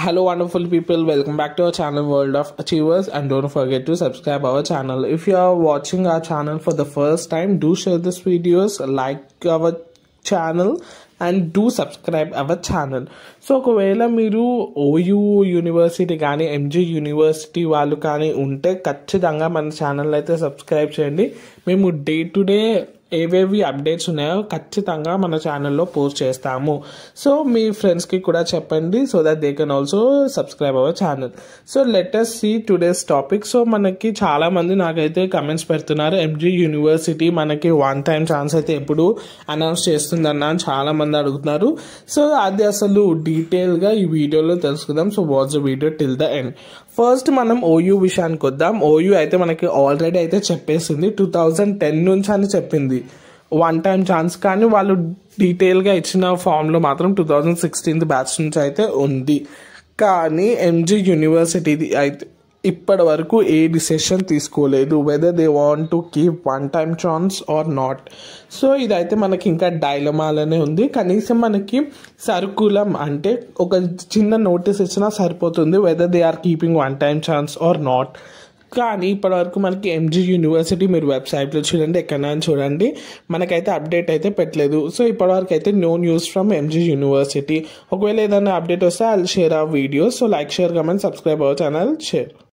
Hello, wonderful people. Welcome back to our channel, World of Achievers, and don't forget to subscribe our channel. If you are watching our channel for the first time, do share this videos, like our channel and do subscribe our channel so ఒకవేళ మీరు OU university కానీ MG university వాళ్ళు కానీ ఉంటే ఖచ్చితంగా మన channel అయితే subscribe చేయండి మేము డే టు డే ఏవేవి అప్డేట్స్ ఉన్నాయో ఖచ్చితంగా మన ఛానల్లో పోస్ట్ చేస్తాము సో మీ ఫ్రెండ్స్కి కూడా చెప్పండి so that they can also subscribe our channel so latest see today's topic so మనకి చాలామంది నాకైతే కమెంట్స్ పెడుతున్నారు ఎంజీ యూనివర్సిటీ మనకి వన్ టైం ఛాన్స్ అయితే ఎప్పుడు అనౌన్స్ చేస్తుందన్న అని చాలామంది అడుగుతున్నారు సో అది అసలు డీటెయిల్గా ఈ వీడియోలో తెలుసుకుందాం so watch the video till the end first మనం ఓయూ విషయానికి వద్దాం ఓయూ అయితే మనకి ఆల్రెడీ అయితే చెప్పేసింది టూ థౌజండ్ టెన్ నుంచి అని చెప్పింది వన్ టైం ఛాన్స్ కానీ వాళ్ళు డీటెయిల్గా ఇచ్చిన ఫామ్లో మాత్రం టూ థౌజండ్ సిక్స్టీన్త్ బ్యాచ్ నుంచి అయితే ఉంది కానీ ఎంజీ యూనివర్సిటీది అయితే ఇప్పటి వరకు ఏ డిసిషన్ తీసుకోలేదు whether they want to keep one time chance or not so ఇదైతే మనకి ఇంకా డైలమాలనే ఉంది కనీసం మనకి సర్కులం అంటే ఒక చిన్న నోటీస్ ఇచ్చినా సరిపోతుంది whether they are keeping one time chance or not కానీ ఇప్పటివరకు మనకి ఎంజీ యూనివర్సిటీ మీరు వెబ్సైట్లో చూడండి ఎక్కడైనా చూడండి మనకైతే అప్డేట్ అయితే పెట్టలేదు సో ఇప్పటివరకు అయితే no news from MG university ఒకవేళ ఏదైనా అప్డేట్ వస్తే I share a video so like share comment subscribe our channel share